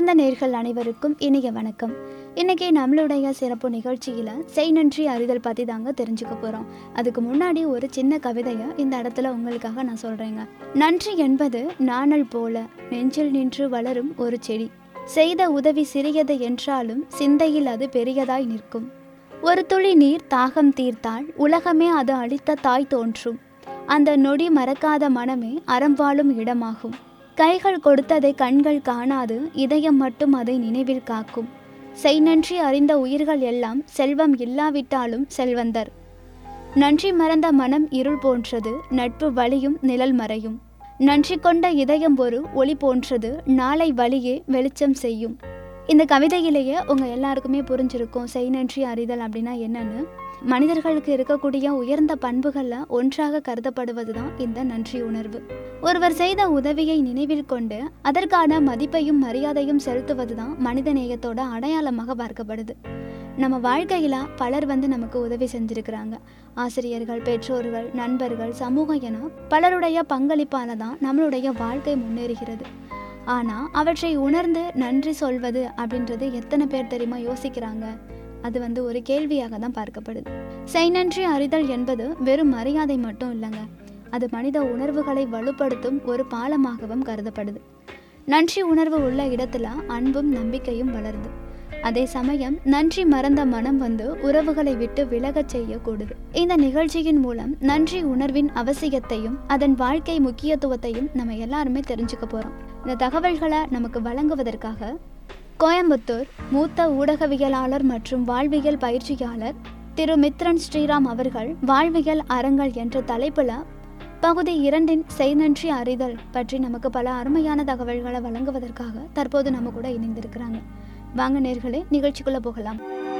அன்பார்ந்த நேர்கள் அனைவருக்கும் இனிய வணக்கம் இன்னைக்கு நம்மளுடைய சிறப்பு நிகழ்ச்சியில் செய் நன்றி அறிதல் பற்றி தாங்க தெரிஞ்சுக்க போகிறோம் அதுக்கு முன்னாடி ஒரு சின்ன கவிதையை இந்த இடத்துல உங்களுக்காக நான் சொல்கிறேங்க நன்றி என்பது நாணல் போல நெஞ்சில் நின்று வளரும் ஒரு செடி செய்த உதவி சிறியது என்றாலும் சிந்தையில் அது பெரியதாய் நிற்கும் ஒரு துளி நீர் தாகம் தீர்த்தால் உலகமே அது அளித்த தாய் தோன்றும் அந்த நொடி மறக்காத மனமே அறம் வாழும் இடமாகும் கைகள் கொடுத்ததை கண்கள் காணாது இதயம் மட்டும் அதை நினைவில் காக்கும் செய் நன்றி அறிந்த உயிர்கள் எல்லாம் செல்வம் இல்லாவிட்டாலும் செல்வந்தர் நன்றி மறந்த மனம் இருள் போன்றது நட்பு வழியும் நிழல் மறையும் நன்றி கொண்ட இதயம் ஒரு ஒளி போன்றது நாளை வழியே வெளிச்சம் செய்யும் இந்த கவிதையிலேயே உங்க எல்லாருக்குமே புரிஞ்சிருக்கும் செய் நன்றி அறிதல் அப்படின்னா என்னன்னு மனிதர்களுக்கு இருக்கக்கூடிய உயர்ந்த பண்புகளில் ஒன்றாக கருதப்படுவது தான் இந்த நன்றி உணர்வு ஒருவர் செய்த உதவியை நினைவில் கொண்டு அதற்கான மதிப்பையும் மரியாதையும் செலுத்துவது தான் மனித நேயத்தோட அடையாளமாக பார்க்கப்படுது நம்ம வாழ்க்கையில் பலர் வந்து நமக்கு உதவி செஞ்சுருக்கிறாங்க ஆசிரியர்கள் பெற்றோர்கள் நண்பர்கள் சமூகம் என பலருடைய பங்களிப்பால தான் நம்மளுடைய வாழ்க்கை முன்னேறுகிறது ஆனால் அவற்றை உணர்ந்து நன்றி சொல்வது அப்படின்றது எத்தனை பேர் தெரியுமா யோசிக்கிறாங்க அது வந்து ஒரு கேள்வியாக தான் பார்க்கப்படுது செய் நன்றி அறிதல் என்பது வெறும் மரியாதை மட்டும் இல்லைங்க அது மனித உணர்வுகளை வலுப்படுத்தும் ஒரு பாலமாகவும் கருதப்படுது நன்றி உணர்வு உள்ள இடத்துல அன்பும் நம்பிக்கையும் வளருது அதே சமயம் நன்றி மறந்த மனம் வந்து உறவுகளை விட்டு விலகச் செய்யக்கூடுது இந்த நிகழ்ச்சியின் மூலம் நன்றி உணர்வின் அவசியத்தையும் அதன் வாழ்க்கை முக்கியத்துவத்தையும் நம்ம எல்லாருமே தெரிஞ்சுக்க போறோம் இந்த தகவல்களை நமக்கு வழங்குவதற்காக கோயம்புத்தூர் மூத்த ஊடகவியலாளர் மற்றும் வாழ்வியல் பயிற்சியாளர் திரு மித்ரன் ஸ்ரீராம் அவர்கள் வாழ்வியல் அறங்கள் என்ற தலைப்புல பகுதி இரண்டின் செய்நன்றி அறிதல் பற்றி நமக்கு பல அருமையான தகவல்களை வழங்குவதற்காக தற்போது நம்ம கூட இணைந்திருக்கிறாங்க வாங்க நேர்களே நிகழ்ச்சிக்குள்ள போகலாம்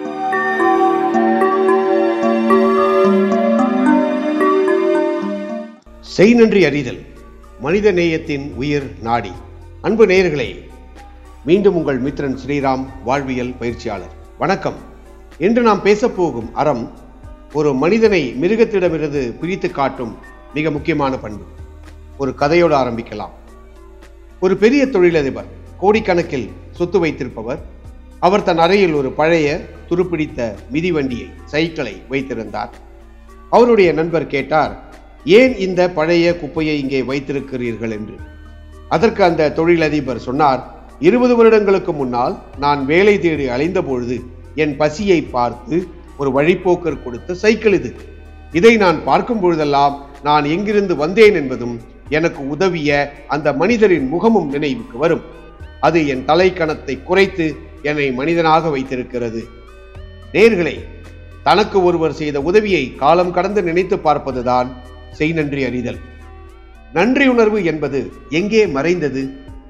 செய் நன்றி அறிதல் மனித நேயத்தின் உயிர் நாடி அன்பு நேயர்களே மீண்டும் உங்கள் மித்ரன் ஸ்ரீராம் வாழ்வியல் பயிற்சியாளர் வணக்கம் இன்று நாம் பேசப்போகும் அறம் ஒரு மனிதனை மிருகத்திடமிருந்து பிரித்து காட்டும் மிக முக்கியமான பண்பு ஒரு கதையோடு ஆரம்பிக்கலாம் ஒரு பெரிய தொழிலதிபர் கோடிக்கணக்கில் சொத்து வைத்திருப்பவர் அவர் தன் அறையில் ஒரு பழைய துருப்பிடித்த மிதிவண்டியை சைக்கிளை வைத்திருந்தார் அவருடைய நண்பர் கேட்டார் ஏன் இந்த பழைய குப்பையை இங்கே வைத்திருக்கிறீர்கள் என்று அதற்கு அந்த தொழிலதிபர் சொன்னார் இருபது வருடங்களுக்கு முன்னால் நான் வேலை தேடி அலைந்த பொழுது என் பசியை பார்த்து ஒரு வழிப்போக்கர் கொடுத்த சைக்கிள் இது இதை நான் பார்க்கும் பொழுதெல்லாம் நான் எங்கிருந்து வந்தேன் என்பதும் எனக்கு உதவிய அந்த மனிதரின் முகமும் நினைவுக்கு வரும் அது என் தலைக்கணத்தை குறைத்து என்னை மனிதனாக வைத்திருக்கிறது நேர்களே தனக்கு ஒருவர் செய்த உதவியை காலம் கடந்து நினைத்து பார்ப்பதுதான் செய் நன்றி அறிதல் நன்றி உணர்வு என்பது எங்கே மறைந்தது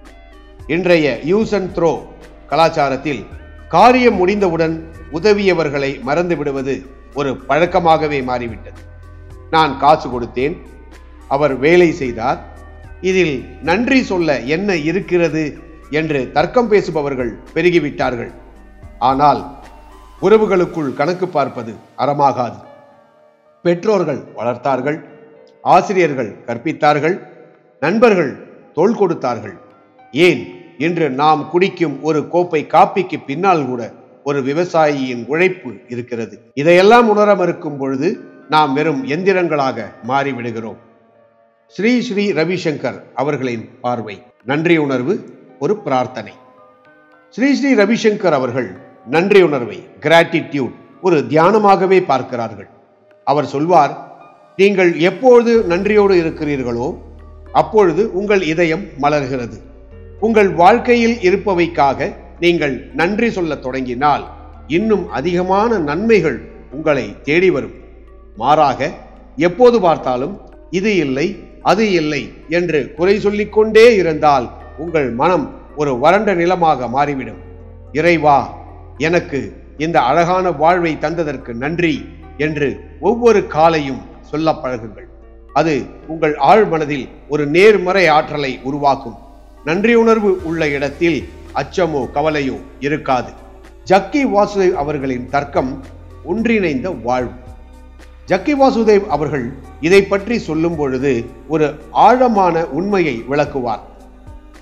இன்றைய யூஸ் அண்ட் த்ரோ கலாச்சாரத்தில் காரியம் முடிந்தவுடன் உதவியவர்களை மறந்து விடுவது ஒரு பழக்கமாகவே மாறிவிட்டது நான் காசு கொடுத்தேன் அவர் வேலை செய்தார் இதில் நன்றி சொல்ல என்ன இருக்கிறது என்று தர்க்கம் பேசுபவர்கள் பெருகிவிட்டார்கள் ஆனால் உறவுகளுக்குள் கணக்கு பார்ப்பது அறமாகாது பெற்றோர்கள் வளர்த்தார்கள் ஆசிரியர்கள் கற்பித்தார்கள் நண்பர்கள் தோள் கொடுத்தார்கள் ஏன் இன்று நாம் குடிக்கும் ஒரு கோப்பை காப்பிக்கு பின்னால் கூட ஒரு விவசாயியின் உழைப்பு இருக்கிறது இதையெல்லாம் உணர மறுக்கும் பொழுது நாம் வெறும் எந்திரங்களாக மாறிவிடுகிறோம் ஸ்ரீ ஸ்ரீ ரவிசங்கர் அவர்களின் பார்வை நன்றி உணர்வு ஒரு பிரார்த்தனை ஸ்ரீ ஸ்ரீ ரவிசங்கர் அவர்கள் நன்றி உணர்வை கிராட்டிடியூட் ஒரு தியானமாகவே பார்க்கிறார்கள் அவர் சொல்வார் நீங்கள் எப்பொழுது நன்றியோடு இருக்கிறீர்களோ அப்பொழுது உங்கள் இதயம் மலர்கிறது உங்கள் வாழ்க்கையில் இருப்பவைக்காக நீங்கள் நன்றி சொல்ல தொடங்கினால் இன்னும் அதிகமான நன்மைகள் உங்களை தேடி வரும் மாறாக எப்போது பார்த்தாலும் இது இல்லை அது இல்லை என்று குறை சொல்லிக் கொண்டே இருந்தால் உங்கள் மனம் ஒரு வறண்ட நிலமாக மாறிவிடும் இறைவா எனக்கு இந்த அழகான வாழ்வை தந்ததற்கு நன்றி என்று ஒவ்வொரு காலையும் சொல்ல பழகுங்கள் அது உங்கள் ஆழ் மனதில் ஒரு நேர்மறை ஆற்றலை உருவாக்கும் நன்றியுணர்வு உள்ள இடத்தில் அச்சமோ கவலையோ இருக்காது ஜக்கி வாசுதேவ் அவர்களின் தர்க்கம் ஒன்றிணைந்த வாழ்வு ஜக்கி வாசுதேவ் அவர்கள் இதை பற்றி சொல்லும் பொழுது ஒரு ஆழமான உண்மையை விளக்குவார்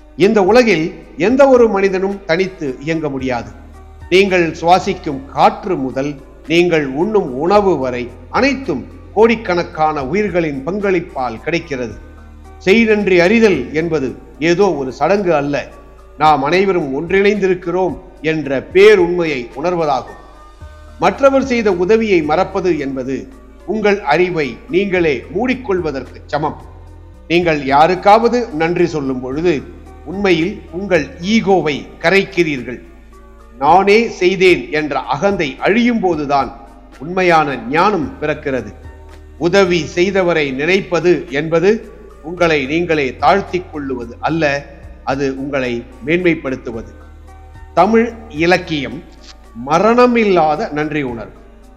இந்த உலகில் எந்த ஒரு மனிதனும் தனித்து இயங்க முடியாது நீங்கள் சுவாசிக்கும் காற்று முதல் நீங்கள் உண்ணும் உணவு வரை அனைத்தும் கோடிக்கணக்கான உயிர்களின் பங்களிப்பால் கிடைக்கிறது செய்நன்றி அறிதல் என்பது ஏதோ ஒரு சடங்கு அல்ல நாம் அனைவரும் ஒன்றிணைந்திருக்கிறோம் என்ற பேருண்மையை உணர்வதாகும் மற்றவர் செய்த உதவியை மறப்பது என்பது உங்கள் அறிவை நீங்களே மூடிக்கொள்வதற்கு சமம் நீங்கள் யாருக்காவது நன்றி சொல்லும் பொழுது உண்மையில் உங்கள் ஈகோவை கரைக்கிறீர்கள் நானே செய்தேன் என்ற அகந்தை அழியும் போதுதான் உண்மையான ஞானம் பிறக்கிறது உதவி செய்தவரை நினைப்பது என்பது உங்களை நீங்களே தாழ்த்திக் கொள்ளுவது அல்ல அது உங்களை மேன்மைப்படுத்துவது தமிழ் இலக்கியம் மரணமில்லாத நன்றி உணர்வு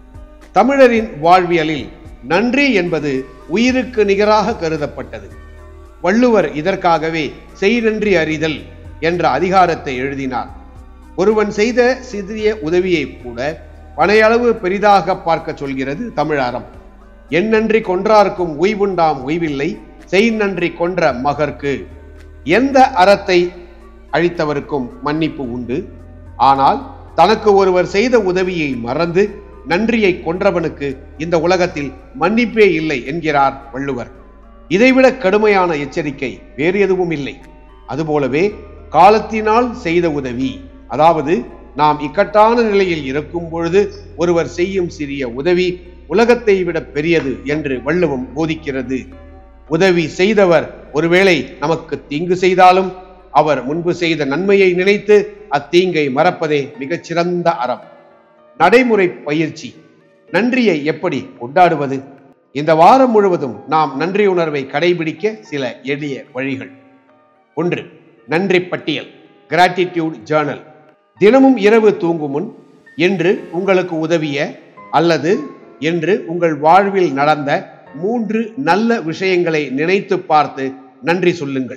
தமிழரின் வாழ்வியலில் நன்றி என்பது உயிருக்கு நிகராக கருதப்பட்டது வள்ளுவர் இதற்காகவே செய் நன்றி அறிதல் என்ற அதிகாரத்தை எழுதினார் ஒருவன் செய்த சிறிய உதவியை கூட பனையளவு பெரிதாக பார்க்க சொல்கிறது தமிழ் அறம் என் நன்றி கொன்றார்க்கும் உய்வுண்டாம் உய்வில்லை செய் நன்றி கொன்ற மகர்க்கு எந்த அறத்தை அழித்தவருக்கும் மன்னிப்பு உண்டு ஆனால் தனக்கு ஒருவர் செய்த உதவியை மறந்து நன்றியை கொன்றவனுக்கு இந்த உலகத்தில் மன்னிப்பே இல்லை என்கிறார் வள்ளுவர் இதைவிட கடுமையான எச்சரிக்கை வேறு எதுவும் இல்லை அதுபோலவே காலத்தினால் செய்த உதவி அதாவது நாம் இக்கட்டான நிலையில் இருக்கும் பொழுது ஒருவர் செய்யும் சிறிய உதவி உலகத்தை விட பெரியது என்று வள்ளுவம் போதிக்கிறது உதவி செய்தவர் ஒருவேளை நமக்கு தீங்கு செய்தாலும் அவர் முன்பு செய்த நன்மையை நினைத்து அத்தீங்கை மறப்பதே மிகச்சிறந்த அறம் நடைமுறை பயிற்சி நன்றியை எப்படி கொண்டாடுவது இந்த வாரம் முழுவதும் நாம் நன்றியுணர்வை கடைபிடிக்க சில எளிய வழிகள் ஒன்று நன்றி பட்டியல் கிராட்டிடியூட் ஜேர்னல் தினமும் இரவு தூங்கும் முன் என்று உங்களுக்கு உதவிய அல்லது என்று உங்கள் வாழ்வில் நடந்த மூன்று நல்ல விஷயங்களை நினைத்து பார்த்து நன்றி சொல்லுங்கள்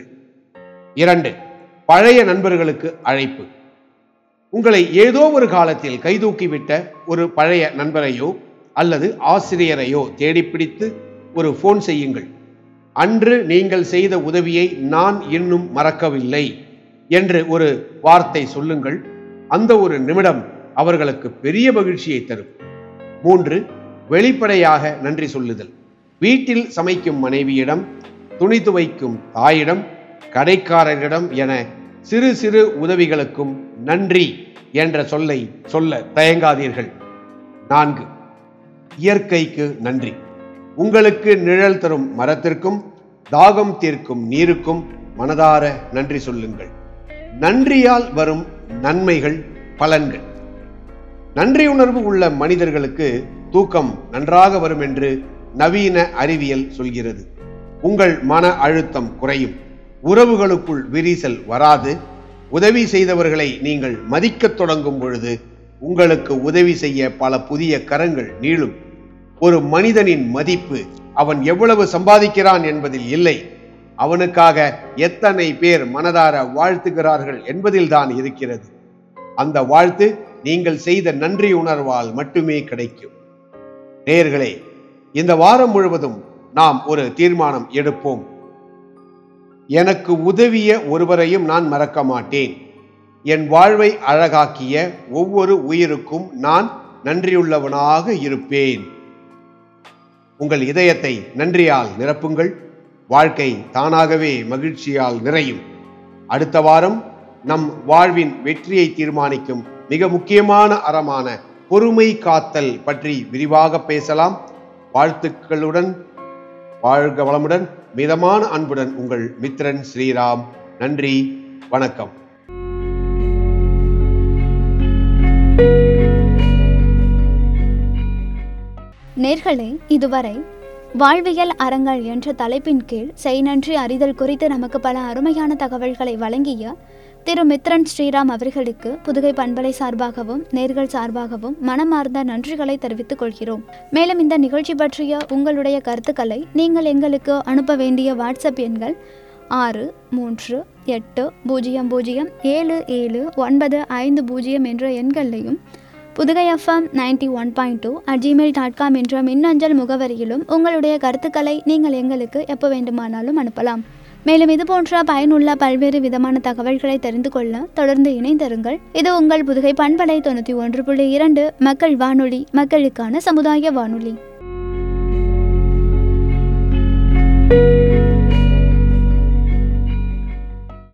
இரண்டு பழைய நண்பர்களுக்கு அழைப்பு உங்களை ஏதோ ஒரு காலத்தில் கைதூக்கிவிட்ட ஒரு பழைய நண்பரையோ அல்லது ஆசிரியரையோ தேடிப்பிடித்து ஒரு ஃபோன் செய்யுங்கள் அன்று நீங்கள் செய்த உதவியை நான் இன்னும் மறக்கவில்லை என்று ஒரு வார்த்தை சொல்லுங்கள் அந்த ஒரு நிமிடம் அவர்களுக்கு பெரிய மகிழ்ச்சியை தரும் மூன்று வெளிப்படையாக நன்றி சொல்லுதல் வீட்டில் சமைக்கும் மனைவியிடம் துணி துவைக்கும் தாயிடம் கடைக்காரரிடம் என சிறு சிறு உதவிகளுக்கும் நன்றி என்ற சொல்லை சொல்ல தயங்காதீர்கள் நான்கு இயற்கைக்கு நன்றி உங்களுக்கு நிழல் தரும் மரத்திற்கும் தாகம் தீர்க்கும் நீருக்கும் மனதார நன்றி சொல்லுங்கள் நன்றியால் வரும் நன்மைகள் பலன்கள் நன்றியுணர்வு உள்ள மனிதர்களுக்கு தூக்கம் நன்றாக வரும் என்று நவீன அறிவியல் சொல்கிறது உங்கள் மன அழுத்தம் குறையும் உறவுகளுக்குள் விரிசல் வராது உதவி செய்தவர்களை நீங்கள் மதிக்கத் தொடங்கும் பொழுது உங்களுக்கு உதவி செய்ய பல புதிய கரங்கள் நீளும் ஒரு மனிதனின் மதிப்பு அவன் எவ்வளவு சம்பாதிக்கிறான் என்பதில் இல்லை அவனுக்காக எத்தனை பேர் மனதார வாழ்த்துகிறார்கள் என்பதில்தான் இருக்கிறது அந்த வாழ்த்து நீங்கள் செய்த நன்றி உணர்வால் மட்டுமே கிடைக்கும் நேயர்களே இந்த வாரம் முழுவதும் நாம் ஒரு தீர்மானம் எடுப்போம் எனக்கு உதவிய ஒருவரையும் நான் மறக்க மாட்டேன் என் வாழ்வை அழகாக்கிய ஒவ்வொரு உயிருக்கும் நான் நன்றியுள்ளவனாக இருப்பேன் உங்கள் இதயத்தை நன்றியால் நிரப்புங்கள் வாழ்க்கை தானாகவே மகிழ்ச்சியால் நிறையும் அடுத்த வாரம் நம் வாழ்வின் வெற்றியை தீர்மானிக்கும் மிக முக்கியமான அறமான பொறுமை காத்தல் பற்றி விரிவாக பேசலாம் வாழ்த்துக்களுடன் வாழ்க வளமுடன் மிதமான அன்புடன் உங்கள் மித்ரன் ஸ்ரீராம் நன்றி வணக்கம் நேர்களே இதுவரை வாழ்வியல் அறங்கள் என்ற தலைப்பின் கீழ் செய் நன்றி அறிதல் குறித்து நமக்கு பல அருமையான தகவல்களை வழங்கிய திரு மித்ரன் ஸ்ரீராம் அவர்களுக்கு புதுகை பண்பலை சார்பாகவும் நேர்கள் சார்பாகவும் மனமார்ந்த நன்றிகளை தெரிவித்துக் கொள்கிறோம் மேலும் இந்த நிகழ்ச்சி பற்றிய உங்களுடைய கருத்துக்களை நீங்கள் எங்களுக்கு அனுப்ப வேண்டிய வாட்ஸ்அப் எண்கள் ஆறு மூன்று எட்டு பூஜ்ஜியம் பூஜ்ஜியம் ஏழு ஏழு ஒன்பது ஐந்து பூஜ்ஜியம் என்ற எண்களையும் Pudugai FM ninety one point two at Gmail dot com என்ற மின்னஞ்சல் முகவரியிலும் உங்களுடைய கருத்துக்களை நீங்கள் எங்களுக்கு எப்போ வேண்டுமானாலும் அனுப்பலாம் மேலும் இது போன்ற பயனுள்ள பல்வேறு விதமான தகவல்களை தெரிந்து கொள்ள தொடர்ந்து இணைந்திருங்கள் இது உங்கள் புதுகை பண்பலை தொண்ணூற்றி ஒன்று புள்ளி இரண்டு மக்கள் வானொலி மக்களுக்கான சமுதாய வானொலி